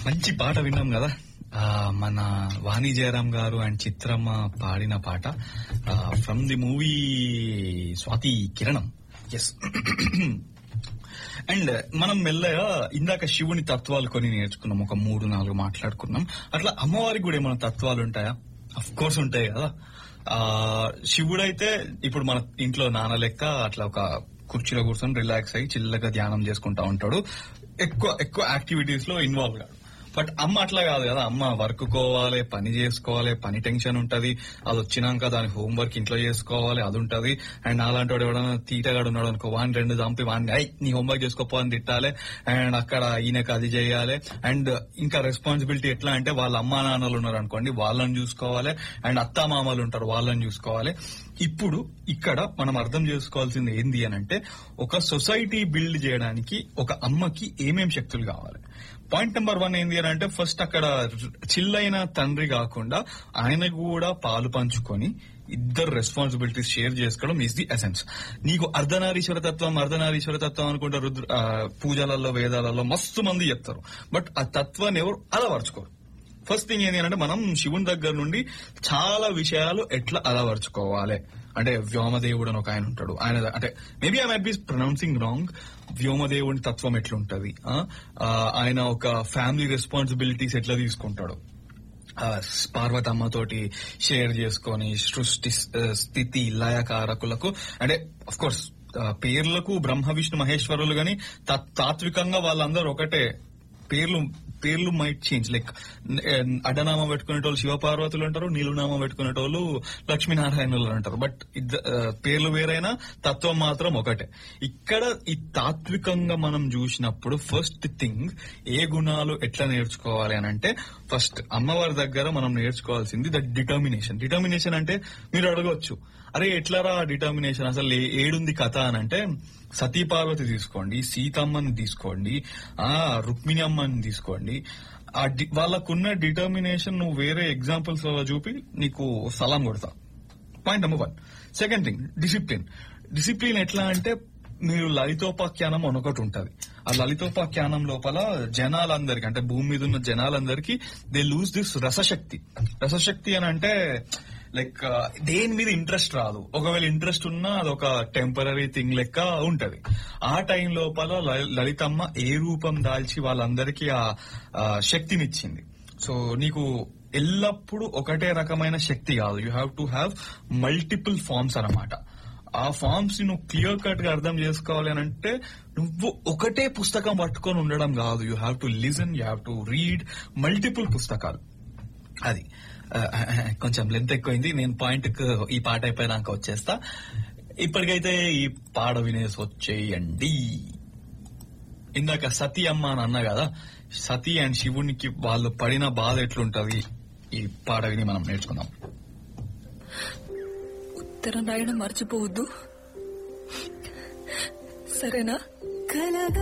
మంచి పాట విన్నాం కదా ఆ, మన వాణి జయరాం గారు అండ్ చిత్రమ్మ పాడిన పాట ఫ్రమ్ ది మూవీ స్వాతి కిరణం ఎస్ అండ్ మనం మెల్లగా ఇందాక శివుని తత్వాలు కొన్ని నేర్చుకున్నాం ఒక మూడు నాలుగు మాట్లాడుకున్నాం అట్లా అమ్మవారికి కూడా ఏమైనా తత్వాలు ఉంటాయా అఫ్ కోర్స్ ఉంటాయి కదా ఆ శివుడైతే ఇప్పుడు మన ఇంట్లో నాన్న లెక్క అట్లా ఒక కుర్చీలో కూర్చొని రిలాక్స్ అయ్యి చిల్లగా ధ్యానం చేసుకుంటా ఉంటాడు ఎక్కువ ఎక్కువ యాక్టివిటీస్ లో ఇన్వాల్వ్ కాదు బట్ అమ్మ అట్లా కాదు కదా అమ్మ వర్క్ కోవాలి పని చేసుకోవాలి పని టెన్షన్ ఉంటది అది వచ్చినాక దాని హోంవర్క్ ఇంట్లో చేసుకోవాలి అది ఉంటది అండ్ అలాంటి వాడు ఎవడన్నా తీటగాడు ఉన్నాడు అనుకో వాడిని రెండు చంపి వాడిని ఐ నీ హోంవర్క్ చేసుకోపో అని తిట్టాలి అండ్ అక్కడ ఈయనకు అది చేయాలి అండ్ ఇంకా రెస్పాన్సిబిలిటీ ఎట్లా అంటే వాళ్ళ అమ్మా నాన్నలు ఉన్నారు అనుకోండి వాళ్ళని చూసుకోవాలి అండ్ అత్తా మామలు ఉంటారు వాళ్ళని చూసుకోవాలి ఇప్పుడు ఇక్కడ మనం అర్థం చేసుకోవాల్సింది ఏంది అని అంటే ఒక సొసైటీ బిల్డ్ చేయడానికి ఒక అమ్మకి ఏమేం శక్తులు కావాలి పాయింట్ నెంబర్ వన్ ఏంది అని అంటే ఫస్ట్ అక్కడ చిల్లైన తండ్రి కాకుండా ఆయన కూడా పాలు పంచుకొని ఇద్దరు రెస్పాన్సిబిలిటీస్ షేర్ చేసుకోవడం ఈజ్ ది ఎసెన్స్ నీకు అర్ధనారీశ్వర తత్వం అర్ధనారీశ్వర తత్వం అనుకుంటే రుద్ర ఆ, పూజలలో వేదాలలో మస్తు మంది చెప్తారు బట్ ఆ తత్వాన్ని ఎవరు అలవర్చుకోరు ఫస్ట్ థింగ్ ఏంటి అంటే మనం శివుని దగ్గర నుండి చాలా విషయాలు ఎట్లా అలవర్చుకోవాలి అంటే వ్యోమదేవుడు అని ఒక ఆయన ఉంటాడు ఆయన అంటే maybe I might be pronouncing wrong వ్యోమదేవుని తత్వం ఎట్లుంటది ఆ? ఆ, ఆయన ఒక ఫ్యామిలీ రెస్పాన్సిబిలిటీస్ ఎట్లా తీసుకుంటాడు ఆ, పార్వతమ్మ తోటి షేర్ చేసుకొని సృష్టి ఆ, స్థితి లయకారకులకు అంటే అఫ్ కోర్స్ పేర్లకు బ్రహ్మ విష్ణు మహేశ్వరులు గాని తా- తాత్వికంగా వాళ్ళందరూ ఒకటే పేర్లు పేర్లు మైట్ చేంజ్ లైక్ అడ్డనామం పెట్టుకునేటోళ్ళు శివపార్వతులు అంటారు నీలునామం పెట్టుకునేటోళ్ళు లక్ష్మీనారాయణులు అంటారు బట్ పేర్లు వేరైనా తత్వం మాత్రం ఒకటే ఇక్కడ ఈ తాత్వికంగా మనం చూసినప్పుడు ఫస్ట్ థింగ్ ఏ గుణాలు ఎట్లా నేర్చుకోవాలి అని అంటే ఫస్ట్ అమ్మవారి దగ్గర మనం నేర్చుకోవాల్సింది ద డిటర్మినేషన్ డిటర్మినేషన్ అంటే మీరు అడగవచ్చు అరే ఎట్లారా డిటర్మినేషన్ అసలు ఏ- ఏడుంది కథ అని అంటే సతీ పార్వతి తీసుకోండి సీతమ్మని తీసుకోండి ఆ రుక్మిణి అమ్మని తీసుకోండి ఆ డి- వాళ్ళకున్న డిటర్మినేషన్ నువ్వు వేరే ఎగ్జాంపుల్స్ వల్ల చూపి నీకు సలాం కొడతా point number one second thing discipline discipline ఎట్లా అంటే మీరు లలితోపాఖ్యానం అని ఒకటి ఉంటది ఆ లలితోపాఖ్యానం లోపల జనాలందరికి అంటే భూమి మీద ఉన్న జనాలందరికీ దే లూజ్ దిస్ రసశక్తి రసశక్తి అని అంటే లైక్ దేని మీద ఇంట్రెస్ట్ రాదు ఒకవేళ ఇంట్రెస్ట్ ఉన్నా అదొక టెంపరీ థింగ్ లెక్క ఉంటది ఆ టైం లోపల లలి- లలితమ్మ ఏ రూపం దాల్చి వాళ్ళందరికీ ఆ ఆ శక్తినిచ్చింది సో నీకు ఎల్లప్పుడూ ఒకటే రకమైన శక్తి కాదు you have to have multiple forms అన్నమాట ఆ ఫార్మ్స్ ని నువ్వు క్లియర్ కట్ గా అర్థం చేసుకోవాలి అని అంటే నువ్వు ఒకటే పుస్తకం పట్టుకొని ఉండడం కాదు you have to listen you have to read multiple పుస్తకాలు అది ఆ, కొంచెం లెంత్ ఎక్కువైంది నేను పాయింట్ ఈ పాట అయిపోయినాక వచ్చేస్తా ఇప్పటికైతే ఈ పాట వినేసి వచ్చేయండి ఇందాక సతీ అమ్మ అని అన్నా కదా సతీ అండ్ శివునికి వాళ్ళు పడిన బాధ ఎట్లుంటది ఈ పాట విని మనం నేర్చుకుందాం ఉత్తరం రాయడం మర్చిపోవద్దు సరేనా కలగా